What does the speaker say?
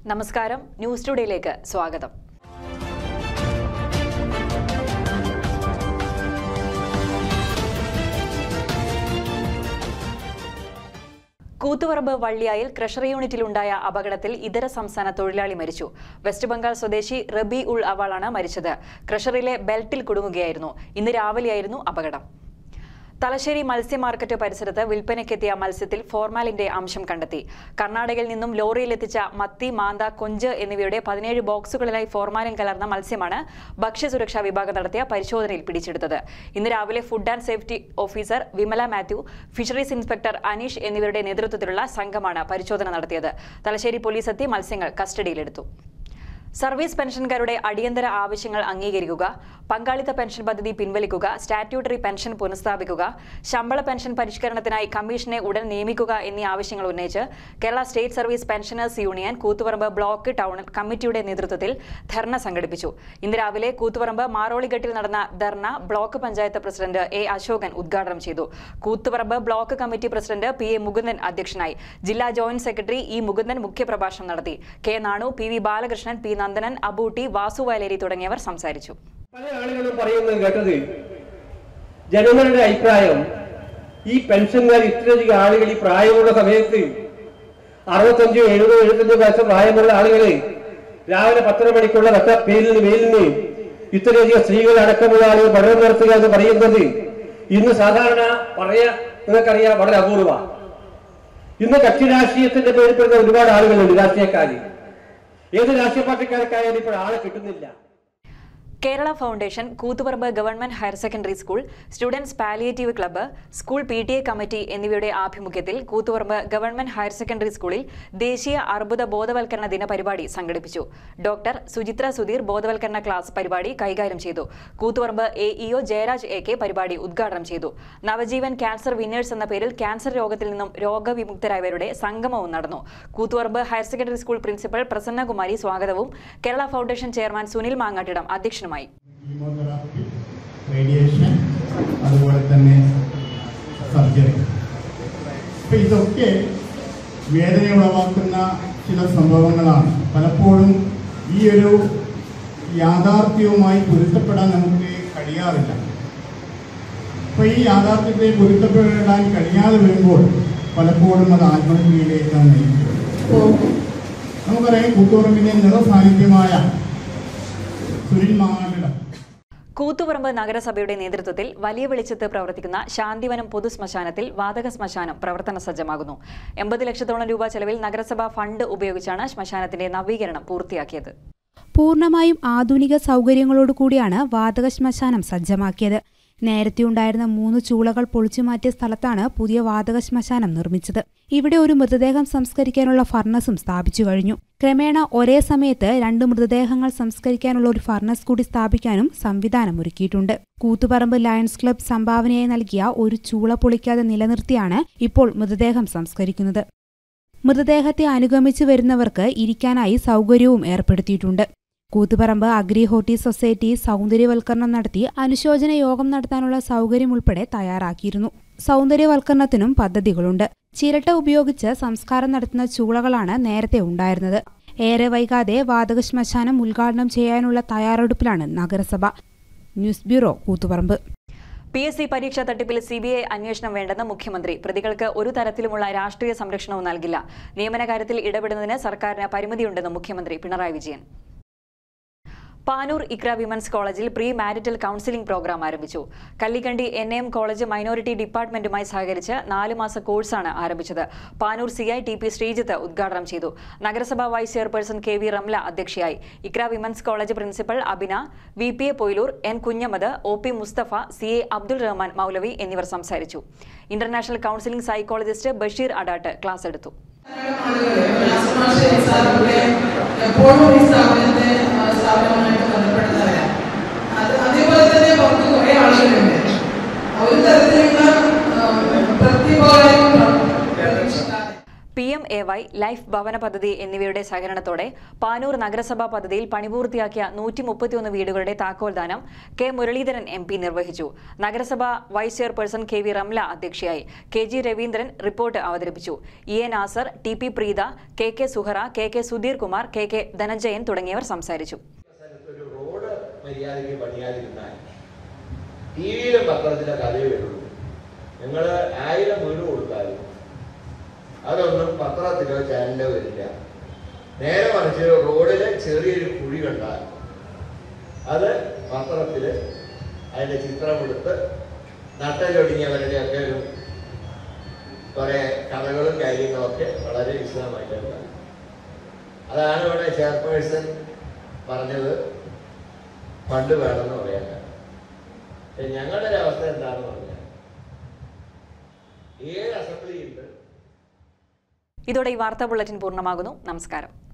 നമസ്കാരം ന്യൂസ് ടുഡേയിലേക്ക് സ്വാഗതം കൂത്തുപറമ്പ് വള്ളിയായിൽ ക്രഷർ യൂണിറ്റിലുണ്ടായ അപകടത്തിൽ ഇതര സംസ്ഥാന തൊഴിലാളി മരിച്ചു വെസ്റ്റ് ബംഗാൾ സ്വദേശി റബി ഉൾ അവാളാണ് മരിച്ചത് ക്രഷറിലെ ബെൽറ്റിൽ കുടുങ്ങുകയായിരുന്നു ഇന്ന് രാവിലെയായിരുന്നു അപകടം തലശ്ശേരി മത്സ്യ മാർക്കറ്റ് പരിസരത്ത് വിൽപ്പനയ്ക്കെത്തിയ മത്സ്യത്തിൽ ഫോർമാലിന്റെ അംശം കണ്ടെത്തി കർണാടകയിൽ നിന്നും ലോറിയിലെത്തിച്ച മത്തി മാന്ത കൊഞ്ച് എന്നിവയുടെ പതിനേഴ് ബോക്സുകളിലായി ഫോർമാലിൻ കലർന്ന മത്സ്യമാണ് ഭക്ഷ്യസുരക്ഷാ വിഭാഗം നടത്തിയ പരിശോധനയിൽ പിടിച്ചെടുത്തത് ഇന്ന് രാവിലെ food and safety officer Vimala Mathew fisheries inspector Aneesh എന്നിവരുടെ നേതൃത്വത്തിലുള്ള സംഘമാണ് പരിശോധന നടത്തിയത് തലശ്ശേരി പോലീസ് എത്തി മത്സ്യങ്ങൾ കസ്റ്റഡിയിലെടുത്തു സർവീസ് പെൻഷൻകാരുടെ അടിയന്തര ആവശ്യങ്ങൾ അംഗീകരിക്കുക പങ്കാളിത്ത പെൻഷൻ പദ്ധതി പിൻവലിക്കുക സ്റ്റാറ്റ്യൂട്ടറി പെൻഷൻ പുനഃസ്ഥാപിക്കുക ശമ്പള പെൻഷൻ പരിഷ്കരണത്തിനായി കമ്മീഷനെ ഉടൻ നിയമിക്കുക എന്നീ ആവശ്യങ്ങൾ ഉന്നയിച്ച് Kerala state service pensioners union Koothuparamba block town കമ്മിറ്റിയുടെ നേതൃത്വത്തിൽ ധർണ സംഘടിപ്പിച്ചു ഇന്ന് രാവിലെ കൂത്തുപറമ്പ് മാറോളിഘട്ടിൽ നടന്ന dharna block panchayat president A Ashokan ഉദ്ഘാടനം ചെയ്തു Koothuparamba block committee president P A Mukundan അധ്യക്ഷനായി ജില്ലാ ജോയിന്റ് സെക്രട്ടറി ഇ മുകുന്ദൻ മുഖ്യപ്രഭാഷണം നടത്തി K Nanu P V Balakrishnan P Nandanan Abootty Vasu Vayaleri തുടങ്ങിയവർ സംസാരിച്ചു പല ആളുകളും പറയുന്നത് കേട്ടത് ജനങ്ങളുടെ അഭിപ്രായം ഈ പെൻഷൻകാർ ഇത്രയധികം ആളുകൾ ഈ പ്രായമുള്ള സമയത്ത് അറുപത്തഞ്ചോ എഴുപതോ എഴുപത്തഞ്ചോ വയസ്സ് പ്രായമുള്ള ആളുകള് രാവിലെ പത്തര മണിക്കുള്ള വെട്ട പേരിൽ വെയിലിന് ഇത്രയധികം സ്ത്രീകൾ അടക്കമുള്ള ആളുകൾ പഠനം നടത്തുക എന്ന് പറയുന്നത് ഇന്ന് സാധാരണ പറയാ നിങ്ങൾക്കറിയാം വളരെ അപൂർവ ഇന്ന് കക്ഷി രാഷ്ട്രീയത്തിന്റെ പേരിൽ പെടുന്ന ഒരുപാട് ആളുകളുണ്ട് രാഷ്ട്രീയക്കാര് ഏത് രാഷ്ട്രീയ പാർട്ടിക്കാർക്കായാലും ഇപ്പോൾ ആളെ കിട്ടുന്നില്ല Kerala foundation Koothuparamba government higher secondary school students palliative club school P T A committee എന്നിവയുടെ ആഭിമുഖ്യത്തിൽ കൂത്തുപറമ്പ് ഗവൺമെന്റ് ഹയർ സെക്കൻഡറി സ്കൂളിൽ ദേശീയ അർബുദ ബോധവൽക്കരണ ദിന പരിപാടി സംഘടിപ്പിച്ചു ഡോക്ടർ സുചിത്ര സുധീർ ബോധവൽക്കരണ ക്ലാസ് പരിപാടി കൈകാര്യം ചെയ്തു Koothuparamba A EO Jayaraj A K പരിപാടി ഉദ്ഘാടനം ചെയ്തു നവജീവൻ ക്യാൻസർ വിന്നേഴ്സ് എന്ന പേരിൽ ക്യാൻസർ രോഗത്തിൽ നിന്നും രോഗവിമുക്തരായവരുടെ സംഗമവും നടന്നു Koothuparamba higher secondary school principal Prasannakumari സ്വാഗതവും കേരള ഫൗണ്ടേഷൻ ചെയർമാൻ സുനിൽ മാങ്ങാട്ടിടം അധ്യക്ഷനുമായി കീമോതെറാപ്പി റേഡിയേഷൻ അതുപോലെ തന്നെ സർജറി അപ്പൊ ഇതൊക്കെ വേദന ഉളവാക്കുന്ന ചില സംഭവങ്ങളാണ് പലപ്പോഴും ഈ ഒരു യാഥാർത്ഥ്യവുമായി പൊരുത്തപ്പെടാൻ നമുക്ക് കഴിയാറില്ല അപ്പൊ ഈ യാഥാർത്ഥ്യത്തെ പൊരുത്തപ്പെടാൻ കഴിയാതെ വരുമ്പോൾ പലപ്പോഴും അത് ആത്മഹത്യയിലേക്കാണ് നയിക്കുന്നത് അപ്പോൾ നമുക്കറിയാം കൂത്തുപറമ്പിന്റെ നിറസാന്നിധ്യമായ സുനിൽ മാങ്ങാട്ടിടം കൂത്തുപറമ്പ് നഗരസഭയുടെ നേതൃത്വത്തിൽ വലിയ വെളിച്ചത്ത് പ്രവർത്തിക്കുന്ന ശാന്തിവനം പൊതുശ്മശാനത്തിൽ വാതക ശ്മശാനം പ്രവർത്തന സജ്ജമാകുന്നു എൺപത് ലക്ഷത്തോളം രൂപ ചെലവിൽ നഗരസഭ ഫണ്ട് ഉപയോഗിച്ചാണ് ശ്മശാനത്തിന്റെ നവീകരണം പൂർത്തിയാക്കിയത് പൂർണ്ണമായും ആധുനിക സൗകര്യങ്ങളോടുകൂടിയാണ് വാതക ശ്മശാനം സജ്ജമാക്കിയത് നേരത്തെ ഉണ്ടായിരുന്ന മൂന്ന് ചൂളകൾ പൊളിച്ചുമാറ്റിയ സ്ഥലത്താണ് പുതിയ വാതക ശ്മശാനം നിർമ്മിച്ചത് ഇവിടെ ഒരു മൃതദേഹം സംസ്കരിക്കാനുള്ള ഫർണസും സ്ഥാപിച്ചു കഴിഞ്ഞു ക്രമേണ ഒരേ സമയത്ത് രണ്ട് മൃതദേഹങ്ങൾ സംസ്കരിക്കാനുള്ള ഒരു ഫർണസ് കൂടി സ്ഥാപിക്കാനും സംവിധാനമൊരുക്കിയിട്ടുണ്ട് കൂത്തുപറമ്പ് ലയൺസ് ക്ലബ് സംഭാവനയായി നൽകിയ ഒരു ചൂള പൊളിക്കാതെ നിലനിർത്തിയാണ് ഇപ്പോൾ മൃതദേഹം സംസ്കരിക്കുന്നത് മൃതദേഹത്തെ അനുഗമിച്ചു വരുന്നവർക്ക് ഇരിക്കാനായി സൗകര്യവും ഏർപ്പെടുത്തിയിട്ടുണ്ട് കൂത്തുപറമ്പ് അഗ്രി ഹോട്ടി സൊസൈറ്റി സൗന്ദര്യവൽക്കരണം നടത്തി അനുശോചന യോഗം നടത്താനുള്ള സൗകര്യം ഉൾപ്പെടെ തയ്യാറാക്കിയിരുന്നു സൗന്ദര്യവൽക്കരണത്തിനും പദ്ധതികളുണ്ട് ചിരട്ട ഉപയോഗിച്ച് സംസ്കാരം നടത്തുന്ന ചൂളകളാണ് നേരത്തെ ഉണ്ടായിരുന്നത് ഏറെ വൈകാതെ വാതക ശ്മശാനം ഉദ്ഘാടനം ചെയ്യാനുള്ള തയ്യാറെടുപ്പിലാണ് നഗരസഭ news bureau Koothuparamba P S C പരീക്ഷാ തട്ടിപ്പിൽ സി ബി ഐ അന്വേഷണം വേണ്ടെന്ന് മുഖ്യമന്ത്രി പ്രതികൾക്ക് ഒരു തരത്തിലുമുള്ള രാഷ്ട്രീയ സംരക്ഷണവും നൽകില്ല നിയമന കാര്യത്തിൽ ഇടപെടുന്നതിന് സർക്കാരിന് പരിമിതിയുണ്ടെന്ന് മുഖ്യമന്ത്രി പിണറായി വിജയൻ പാനൂർ ഇക്ര വിമൻസ് കോളേജിൽ പ്രീ മാരിറ്റൽ കൌൺസിലിംഗ് പ്രോഗ്രാം ആരംഭിച്ചു Kallikandi N M college minority ഡിപ്പാർട്ട്മെന്റുമായി സഹകരിച്ച് നാല് മാസ കോഴ്സാണ് ആരംഭിച്ചത് Panoor C I T P Sreejith ഉദ്ഘാടനം ചെയ്തു നഗരസഭാ vice chairperson K V Ramla അധ്യക്ഷയായി Iqra women's college principal Abina V P A Poyilur N Kunhammad O P Mustafa C A Abdul Rahman മൗലവി എന്നിവർ സംസാരിച്ചു international counselling psychologist Basheer Adatt class എടുത്തു എപ്പോഴും ഈ സ്ഥാപനത്തെ ആ, സ്ഥാപനവുമായിട്ട് ബന്ധപ്പെട്ടതറിയാം അത് അതേപോലെ തന്നെ പുറത്ത് കുറേ ആളുകളുണ്ട് ഒരു തരത്തിലുള്ള ആ, പ്രതിഫലവും പ്രതീക്ഷിക്കാതെ P M A Y life ഭവന പദ്ധതി എന്നിവയുടെ സഹകരണത്തോടെ പാനൂർ നഗരസഭാ പദ്ധതിയിൽ പണിപൂർത്തിയാക്കിയ നൂറ്റി മുപ്പത്തിയൊന്ന് വീടുകളുടെ താക്കോൽദാനം കെ മുരളീധരൻ എം പി നിർവഹിച്ചു നഗരസഭാ vice chairperson K V Ramla അധ്യക്ഷയായി കെ ജി രവീന്ദ്രൻ റിപ്പോർട്ട് അവതരിപ്പിച്ചു E A Nasar T P Preetha K K Suhara K K Sudheer Kumar K K Dhananjayan തുടങ്ങിയവർ സംസാരിച്ചു സ്ഥലത്തൊരു റോഡ് മര്യാദയ്ക്ക് പണിയാതിരുന്നാൽ ടി വിയിലും പത്രത്തിലെ കഥയേ വരുള്ളൂ നിങ്ങൾ ആയിരം വീട് കൊടുത്താലും അതൊന്നും പത്രത്തിലോ ചാനലിലോ വരില്ല നേരെ മറിച്ച് റോഡിലെ ചെറിയൊരു കുഴി കണ്ടാൽ അത് പത്രത്തിൽ അതിന്റെ ചിത്രമെടുത്ത് നട്ടലൊടിഞ്ഞവരുടെയൊക്കെ ഒരു കുറെ കഥകളും കാര്യങ്ങളൊക്കെ വളരെ വിശദമായിട്ടുണ്ട് അതാണ് ഇവിടെ ചെയർപേഴ്സൺ പറഞ്ഞത് ഫണ്ട് വേണമെന്ന് പറയാൻ കാരണം. പക്ഷെ ഞങ്ങളുടെ ഒരു അവസ്ഥ എന്താണെന്ന് പറഞ്ഞാൽ ഏഴ് അസംബ്ലി ഉണ്ട് ഇതോടെ ഈ വാർത്താ ബുള്ളറ്റിൻ പൂർണ്ണമാകുന്നു നമസ്കാരം